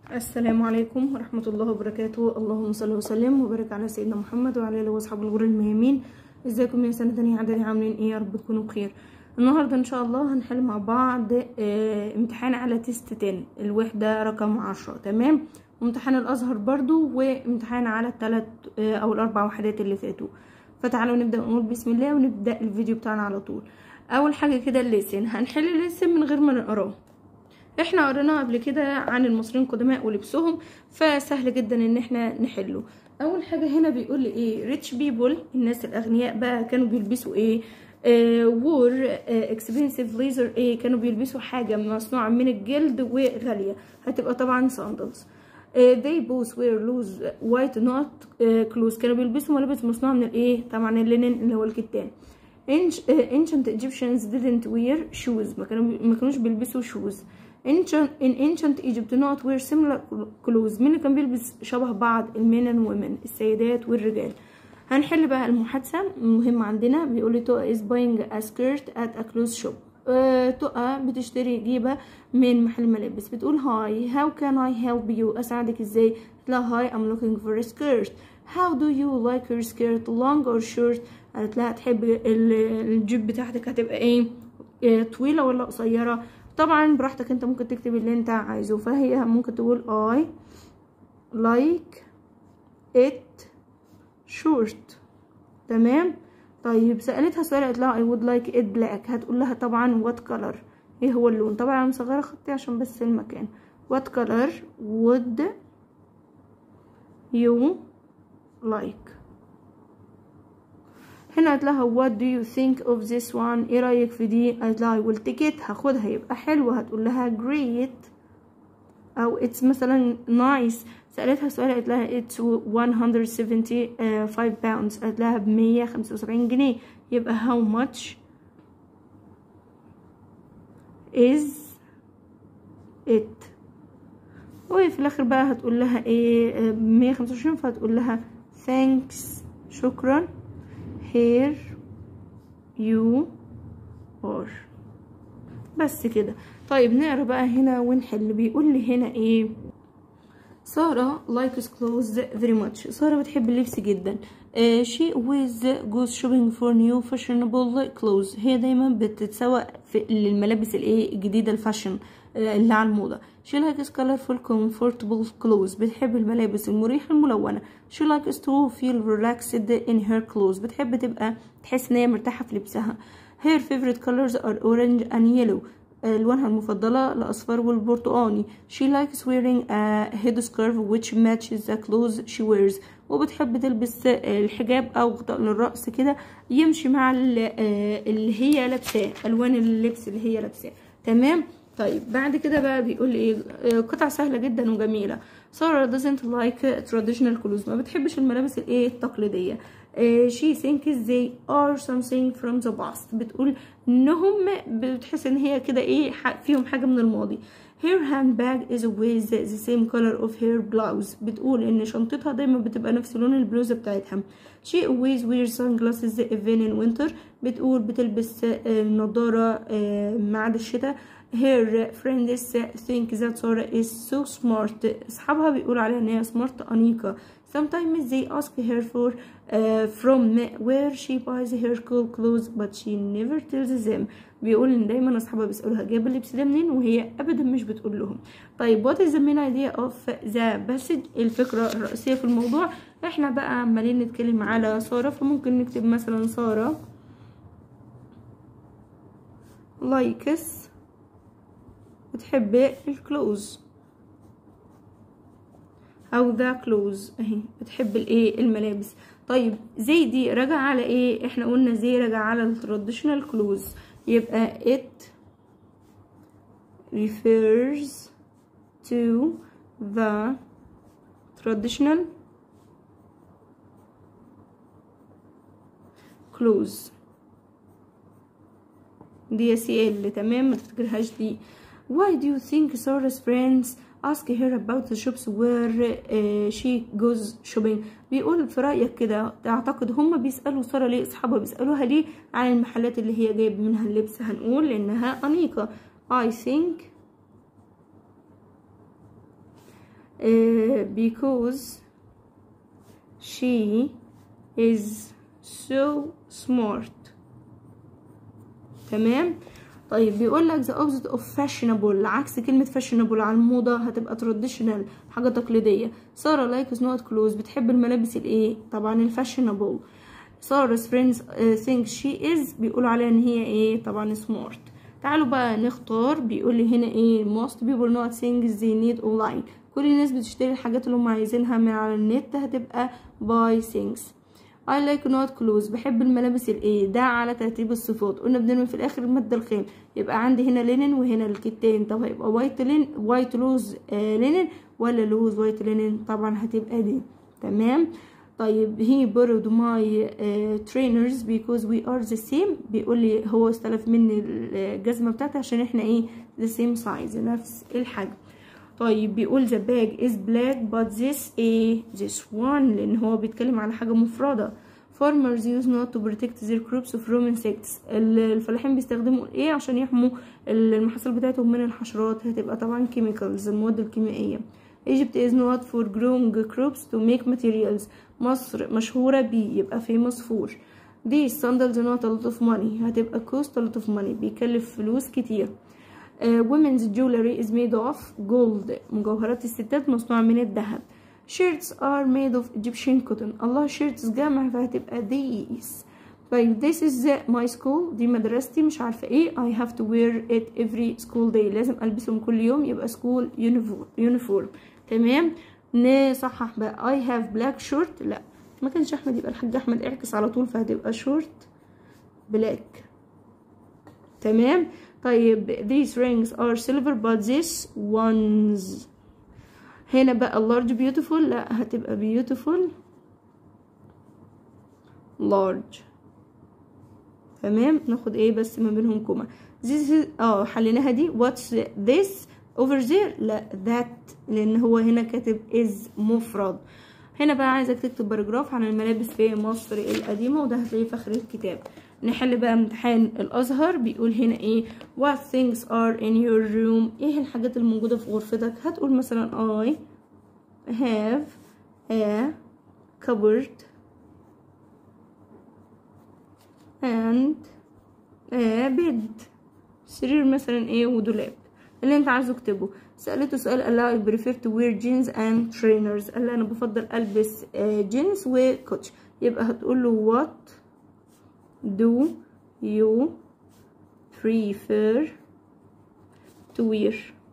السلام عليكم ورحمة الله وبركاته اللهم صل وسلم وبارك على سيدنا محمد وعلى اله واصحابه الغر المهمين ازيكم يا سنة تانية اعدادي عاملين ايه يا رب تكونوا بخير النهاردة ان شاء الله هنحل مع بعض اه امتحان على تيست 10 الوحدة رقم عشرة تمام وامتحان الازهر برضو وامتحان على الثلاث اه او الاربع وحدات اللي فاتوا فتعالوا نبدأ نقول بسم الله ونبدأ الفيديو بتاعنا على طول اول حاجة كده الليسن هنحل الليسن من غير ما نقراه احنا قريناه قبل كده عن المصريين القدماء ولبسهم فسهل جدا ان احنا نحله اول حاجه هنا بيقول لي ايه ريتش بيبول الناس الاغنياء بقى كانوا بيلبسوا ايه وور اكسبنسيف ليزر ايه كانوا بيلبسوا حاجه مصنوعه من الجلد وغاليه هتبقى طبعا ساندلز they both wear loose white not clothes كانوا بيلبسوا ملابس مصنوعه من الايه طبعا اللينن اللي هو الكتان ancient Egyptians didn't wear shoes ما كانوا ما كانوش بيلبسوا shoes ancient in ancient Egypt not wear similar clothes مين اللي كان بيلبس شبه بعض المين and women السيدات والرجال هنحل بقى المحادثة المهم عندنا بيقول لي تقى is buying a skirt at a clothes shop أه تقى بتشتري جيبة من محل ملابس بتقول هاي how can I help you أساعدك ازاي لا هاي I'm looking for a skirt how do you like your skirt long or short قالت لها تحب الجيب بتاعتك هتبقى ايه طويلة ولا قصيرة طبعا براحتك انت ممكن تكتب اللي انت عايزه فهي ممكن تقول I like it short تمام طيب سألتها سؤال قالت لها I would like it black هتقول لها طبعا what color ايه هو اللون طبعا انا مصغره خطي عشان بس المكان what color would you like هنا قالت لها what do you think of this one ايه رايك في دي قالت لها I will take it هاخدها يبقى حلوة هتقول لها great او it's مثلا nice سألتها سؤال قالت لها it's 175 pounds قالت لها بمية خمسة وسبعين جنيه يبقى how much is it وفي الاخر بقى هتقول لها ايه بمية خمسة وعشرين فهتقول لها thanks شكرا here you are بس كده طيب نقرا بقى هنا ونحل بيقول لي هنا ايه سارة likes clothes very much سارة بتحب اللبس جدا uh, she always goes shopping for new fashionable clothes هي دايما بتتسوق في الملابس الايه الجديدة الفاشن اللي على الموضة she likes colorful comfortable clothes بتحب الملابس المريحة الملونة she likes to feel relaxed in her clothes بتحب تبقى تحس ان هي مرتاحة في لبسها her favorite colors are orange and yellow ألوانها المفضلة الأصفر والبرتقاني she likes wearing a headscarf which matches the clothes she wears وبتحب تلبس الحجاب أو غطاء للرأس كده يمشي مع اللي هي لابساه ألوان اللبس اللي هي لابساه تمام طيب بعد كده بقى بيقول ايه قطع سهله جدا وجميله ساره doesn't like traditional clothes ما بتحبش الملابس الايه التقليديه she thinks they are something from the past بتقول انهم بتحس ان هي كده ايه فيهم حاجه من الماضي her handbag is always the same color of her blouse بتقول ان شنطتها دايما بتبقى نفس لون البلوزه بتاعتها she always wears sunglasses even in winter بتقول بتلبس نظاره مع الشتاء her friends think that Sarah is so smart اصحابها بيقولوا عليها ان هي smart انيقة sometimes they ask her for uh, from where she buys her cool clothes but she never tells them بيقول ان دايما اصحابها بيسالوها جايبه اللبس ده منين وهي ابدا مش بتقول لهم طيب what is the main idea of the passage الفكره الرئيسيه في الموضوع احنا بقى عمالين نتكلم على ساره فممكن نكتب مثلا ساره likes بتحب الكلوز او ذا كلوز اهي بتحب الايه الملابس طيب زي دي راجع على ايه احنا قلنا زي راجع على التراديشنال كلوز يبقى it refers to the traditional clothes دي سي ال تمام ما تفتكرهاش دي Why do you think Sarah's friends ask her about the shops where uh, she goes shopping بيقول في رأيك كده تعتقد هم بيسألوا سارة ليه أصحابها بيسألوها ليه عن المحلات اللي هي جايب منها اللبس هنقول إنها أنيقة I think uh, because she is so smart تمام طيب بيقول لك the opposite of fashionable عكس كلمة fashionable على الموضة هتبقى traditional حاجة تقليدية سارة likes not clothes بتحب الملابس الايه طبعا الفاشينابل سارah's friends uh, think she is بيقولوا عليها ان هي ايه طبعا smart تعالوا بقى نختار بيقول لي هنا ايه most people not things they need online كل الناس بتشتري الحاجات اللي هم عايزينها من على النت هتبقى buy things I like not clothes بحب الملابس الايه ده على ترتيب الصفات قلنا بنرمي في الاخر المادة الخام يبقى عندي هنا لينن وهنا الكتان طب هيبقى وايت لين وايت لوز آه لينن ولا لوز وايت لينن طبعا هتبقى دي تمام طيب he borrowed my uh, trainers because we are the same بيقول لي هو استلف مني الجزمة بتاعتي عشان احنا ايه the same size نفس الحجم طيب بيقول the bag is black but this ايه this one لان هو بيتكلم على حاجة مفردة farmers use not to protect their crops from insects الفلاحين بيستخدموا ايه عشان يحموا المحاصيل بتاعتهم من الحشرات هتبقى طبعا chemicals المواد الكيميائية Egypt is not for growing crops to make materials مصر مشهورة بيه يبقى famous for These sandals not a lot of money هتبقى cost a lot of money بيكلف فلوس كتير uh, women's jewelry is made of gold مجوهرات الستات مصنوعة من الذهب shirts are made of Egyptian cotton الله shirts جمع فهتبقى these طيب this is my school دي مدرستي مش عارفة ايه I have to wear it every school day لازم ألبسهم كل يوم يبقى school uniform, uniform. تمام نصحح بقى I have black shirt لا ما كانش أحمد يبقى الحاج أحمد اعكس على طول فهتبقى short black تمام طيب these rings are silver but this ones هنا بقى large beautiful لا هتبقى beautiful large تمام ناخد ايه بس ما بينهم كوما this is اه حليناها دي what's this over there لا that لان هو هنا كاتب is مفرد هنا بقى عايزك تكتب باراجراف عن الملابس في مصر القديمة وده هتلاقيه في اخر الكتاب نحل بقى امتحان الازهر بيقول هنا ايه what things are in your room ايه الحاجات الموجودة في غرفتك هتقول مثلا I have a cupboard and a bed سرير مثلا ايه ودولاب اللي انت عايزه اكتبه سألته سؤال قال لها I prefer to wear jeans and trainers قال لها انا بفضل البس جينز وكوتش يبقى هتقول له what do you prefer to wear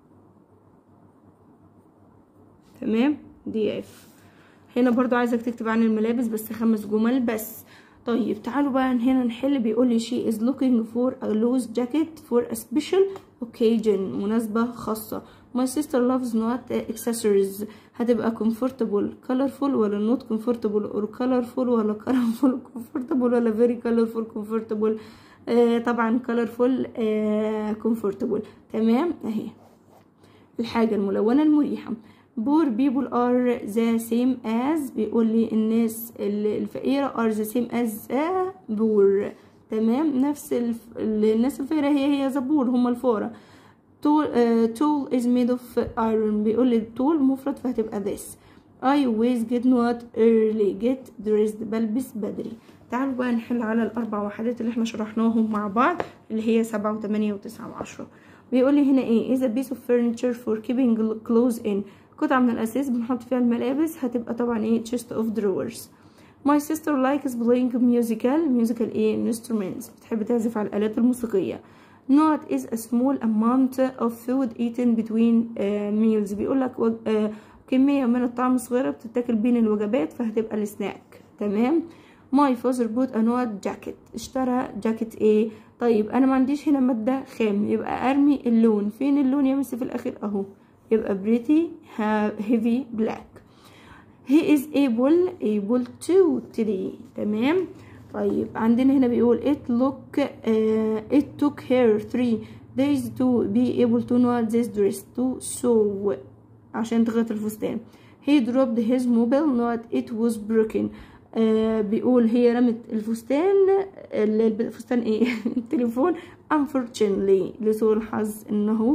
تمام دي اف هنا برضو عايزك تكتب عن الملابس بس خمس جمل بس طيب تعالوا بقى هنا نحل بيقول لي she is looking for a loose jacket for a special occasion مناسبة خاصة my sister loves not accessories هتبقى comfortable colorful ولا not comfortable or colorful ولا colorful comfortable ولا very colorful comfortable آه طبعا colorful آه comfortable تمام اهي الحاجة الملونة المريحة poor people are the same as بيقول لي الناس الفقيرة are the same as a poor تمام نفس الف... الناس الفقيرة هي هي زبور هم الفقراء tool, uh, tool is made of iron بيقول لي tool مفرد فهتبقى this I always get not early get dressed بلبس بدري تعالوا بقى نحل على الأربع وحدات اللي احنا شرحناهم مع بعض اللي هي سبعة وثمانية وتسعة وعشرة بيقول لي هنا ايه is a piece of furniture for keeping clothes in قطعة من الأساس بنحط فيها الملابس هتبقى طبعا ايه chest of drawers My sister likes playing musical musical ايه instruments بتحب تعزف على الآلات الموسيقية Not is a small amount of food eaten between uh, meals بيقول لك وج... uh, كمية من الطعام صغيرة بتتاكل بين الوجبات فهتبقى السناك تمام My father bought a not jacket اشترى جاكيت ايه طيب انا ما عنديش هنا مادة خام يبقى ارمي اللون فين اللون يا مس في الاخر اهو يبقى pretty heavy black he is able able to today تمام طيب عندنا هنا بيقول it look uh, it took her three days to be able to know this dress to sew عشان تغير الفستان he dropped his mobile not it was broken آه بيقول هي رمت الفستان الفستان ايه التليفون unfortunately لسوء الحظ انه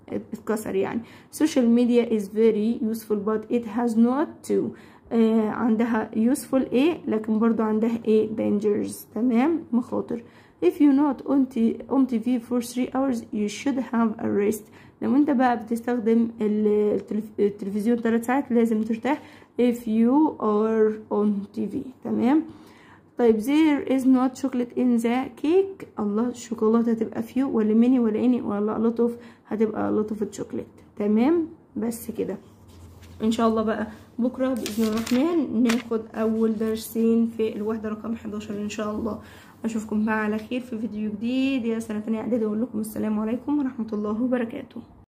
اتكسر يعني social media is very useful but it has not to آه عندها useful ايه لكن برضو عندها ايه dangers تمام مخاطر if you not on, on TV for 3 hours you should have a rest لو انت بقى بتستخدم التلفزيون 3 ساعات لازم ترتاح if you are on TV تمام طيب there is not chocolate in the cake الله الشوكولاتة هتبقى few ولا many ولا any ولا a lot of هتبقى a lot of chocolate تمام بس كده ان شاء الله بقى بكرة بإذن الرحمن ناخد أول درسين في الوحدة رقم 11 إن شاء الله أشوفكم بقى على خير في فيديو جديد يا سنة تانية إعدادي أقول لكم السلام عليكم ورحمة الله وبركاته